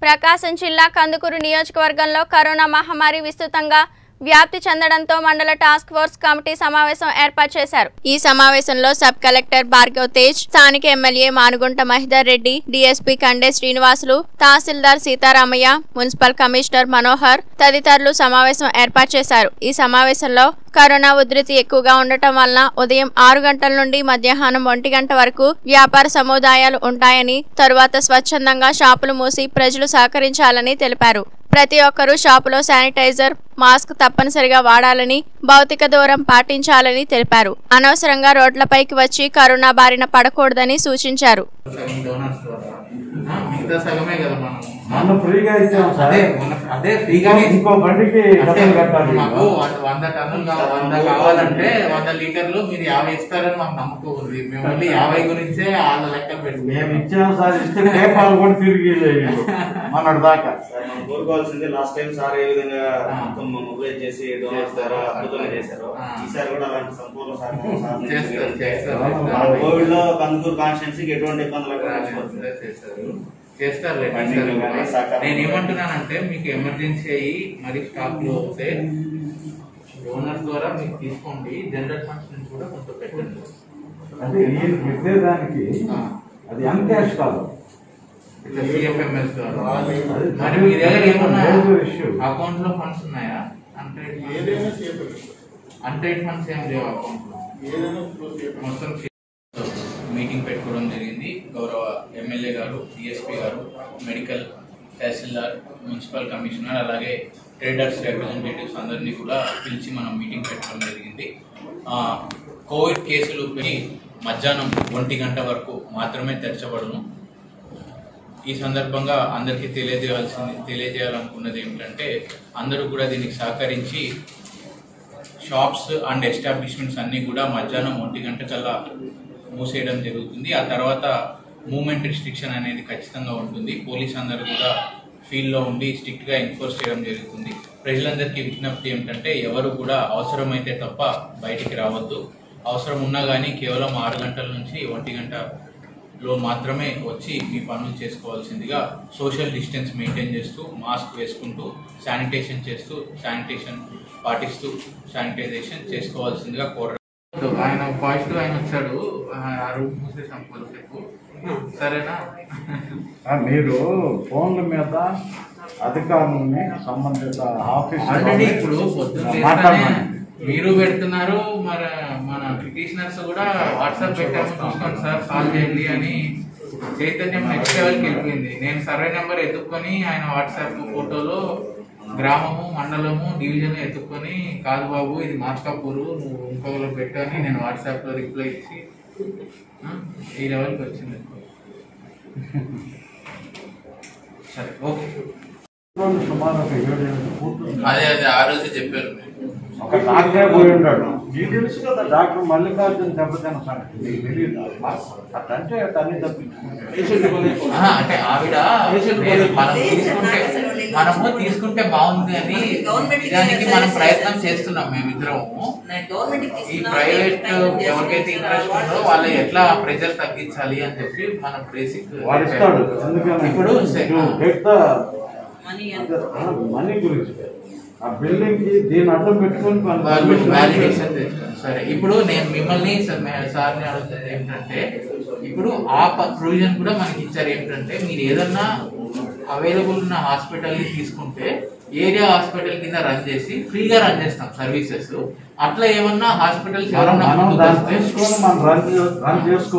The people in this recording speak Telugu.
ప్రకాశం జిల్లా కందుకూరు నియోజకవర్గంలో కరోనా మహమ్మారి విస్తృతంగా వ్యాప్తి చెందడంతో మండల టాస్క్ ఫోర్స్ కమిటీ సమావేశం ఏర్పాటు చేశారు ఈ సమావేశంలో సబ్ కలెక్టర్ భార్గవ్ తేజ్ స్థానిక ఎమ్మెల్యే మానుగుంట మహిదర్ రెడ్డి డీఎస్పీ కండే శ్రీనివాసులు తహసీల్దార్ సీతారామయ్య మున్సిపల్ కమిషనర్ మనోహర్ తదితరులు సమావేశం ఏర్పాటు చేశారు ఈ సమావేశంలో కరోనా ఉధృతి ఎక్కువగా ఉండటం వలన ఉదయం ఆరు గంటల నుండి మధ్యాహ్నం ఒంటి గంట వరకు వ్యాపార సముదాయాలు ఉంటాయని తరువాత స్వచ్ఛందంగా షాపులు మూసి ప్రజలు సహకరించాలని తెలిపారు ప్రతి ఒక్కరూ షాపులో శానిటైజర్ మాస్క్ తప్పనిసరిగా వాడాలని భౌతిక దూరం పాటించాలని తెలిపారు అనవసరంగా రోడ్లపైకి వచ్చి కరోనా బారిన పడకూడదని సూచించారు సగం డోనర్స్ ద్వారా ఆ, మిగతా సగమే కదా మనం మొన్న ఫ్రీగా ఇచ్చాం సార్ అదే మొన్న- అదే ఫ్రీగానే ఇంకో బండికి అంటే డబ్బులు కట్టాలి మాకు వంద వంద టన్నులు కావాలి వంద కావాలంటే వంద లీటర్లు మీరు యాభై ఇస్తారని మాకు నమ్మకం ఉంది మేము మళ్ళీ యాభై గురించే వాళ్ళ లెక్కలు మేము పెట్టుకున్నాం ఇచ్చాం సార్ ఇస్తే నేపాల్ కూడా తిరిగి మొన్నటి దాకా సార్ మనం కోరుకోవాల్సింది లాస్ట్ టైం సార్ ఏ విధంగా ఆ. మొత్తం మొబైల్ చేసి డోనర్స్ ద్వారా అద్భుతంగా చేశారు ఆ. ఈసారి కూడా అలాంటి సంపూర్ణ సహకారం సార్ నుంచి చేస్తారు చేస్తారు ఆ, మన చేస్తారు. కోవిడ్ లో కందుకూరు కాన్స్టిట్యున్సీకి ఎటువంటి ఇబ్బందులు లేకుండా చేస్తారు, చేస్తారు చేస్తారు బండి కానీ సహకారం. నేను ఏమంటున్నానంటే మీకు ఎమర్జెన్సీ అయ్యి మరి స్టాక్ లో వస్తే డోనర్ ద్వారా మీకు తీసుకోండి జనరల్ ఫండ్స్ నుంచి కూడా కొంత పెట్టండి అంటే నేను పెట్టేదానికి ఆ. అది ఎన్ క్యాష్ కాదు ఇట్లా సిఎఫ్ఎంఎస్ ద్వారా అది మరి మీ దగ్గర ఏమన్నా major issue. అకౌంట్ లో ఫండ్స్ ఉన్నాయా అంటే అన్టైడ్ ఫండ్స్ ఏం లేవు అకౌంట్ లో మొత్తం మీటింగ్ పెట్టుకోవడం జరిగింది గౌరవ ఎమ్మెల్యే గారు డిఎస్పీ గారు మెడికల్ తహసీల్దార్ మున్సిపల్ కమిషనర్ అలాగే ట్రేడర్స్ రిప్రజెంటేటివ్స్ అందరినీ కూడా పిలిచి మనం మీటింగ్ పెట్టడం జరిగింది ఆ, కోవిడ్ కేసులు పెరిగి మధ్యాహ్నం ఒంటి గంట వరకు మాత్రమే తెరచబడును ఈ సందర్భంగా అందరికీ తెలియజేయాల్సింది తెలియజేయాలనుకున్నది ఏమిటంటే అందరూ కూడా దీనికి సహకరించి షాప్స్ అండ్ ఎస్టాబ్లిష్మెంట్స్ అన్నీ కూడా మధ్యాహ్నం ఒంటి గంట కల్లా మూసేయడం జరుగుతుంది ఆ తర్వాత మూమెంట్ రిస్ట్రిక్షన్ అనేది ఖచ్చితంగా ఉంటుంది పోలీస్ అందరూ కూడా ఫీల్డ్లో ఉండి స్ట్రిక్ట్గా ఎన్ఫోర్స్ చేయడం జరుగుతుంది ప్రజలందరికీ విజ్ఞప్తి ఏమిటంటే ఎవరు కూడా అవసరమైతే తప్ప బయటికి రావద్దు అవసరం ఉన్నా కానీ కేవలం ఆరు గంటల నుంచి ఒంటి గంటలో మాత్రమే వచ్చి మీ పనులు చేసుకోవాల్సిందిగా సోషల్ డిస్టెన్స్ మెయింటైన్ చేస్తూ మాస్క్ వేసుకుంటూ శానిటేషన్ చేస్తూ శానిటేషన్ పాటిస్తూ శానిటైజేషన్ చేసుకోవాల్సిందిగా కోర ఆయన పాజిటివ్ ఆయన వచ్చాడు ఆ రూమ్ మూసేసాం కొద్దిసేపు సరేనా ఆ, మీరు ఫోన్ల మీద అధికారులని సంబంధిత ఆఫీస్ ఆల్రెడీ ఇప్పుడు పొద్దున్న లేస్తేనే మీరు పెడుతున్నారు మరి మన పిటిషనర్స్ కూడా వాట్సాప్ పెట్టాము చూసుకోండి సార్ కాల్ చేయండి అని చైతన్యం నెక్స్ట్ లెవెల్కి వెళ్ళిపోయింది నేను సర్వే నెంబర్ ఎత్తుక్కొని ఆయన వాట్సాప్ ఫోటోలో గ్రామము మండలము డివిజన్ ఎత్తుక్కొని కాదు బాబు ఇది మార్కాపూరు నువ్వు ఇంకొకరు పెట్టని నేను వాట్సాప్ లో రిప్లై ఇచ్చి ఆ, ఈ లెవెల్కి వచ్చింది సరే ఓకే సుమారు ఒక ఏడు ఎనిమిది పూర్తి అదే అదే ఆ రోజు చెప్పారు ఒక డాక్టరే పోయి ఉన్నాడు నీకు తెలుసు కదా డాక్టర్ మల్లికార్జున దెబ్బతిన్న సంగతి నీకు తెలియదు అట్లంటే తల్లి తప్పించుకుంటాడు ఆహా, అంటే ఆవిడ లేదు, మనం తీసుకుంటే మనము తీసుకుంటే బాగుంది అని దానికి మనం ప్రయత్నం చేస్తున్నాం మేమిద్దరము ఈ ప్రైవేట్ ఎవరికైతే ఇంట్రెస్ట్ ఉందో వాళ్ళు ఎట్లా ప్రెజర్ తగ్గించాలి అని చెప్పి మనం బేసిక్ వాడు ఇస్తాడు ఎందుకని ఇప్పుడు సే- మనీ గురించి ఆ బిల్డింగ్ కి దీని అడ్డం పెట్టుకొని మన వాళ్ళు వ్యాలిడేషన్ చేస్తారు సరే ఇప్పుడు నేను మిమ్మల్ని సార్ని అడుగుతుంది ఏంటంటే ఇప్పుడు ఆ ప్రొవిజన్ కూడా మనకి ఇచ్చారు ఏంటంటే మీరు ఏదన్నా అవైలబుల్ ఉన్న హాస్పిటల్ ని తీసుకుంటే ఏరియా హాస్పిటల్ కింద రన్ చేసి ఫ్రీగా రన్ చేస్తాం సర్వీసెస్ అట్లా ఏమన్నా హాస్పిటల్స్ మనం ఎవరన్నా మనం ముందుకు దాన్ని వస్తే తీసుకొని మనం రన్ చే- రన్ చేసుకో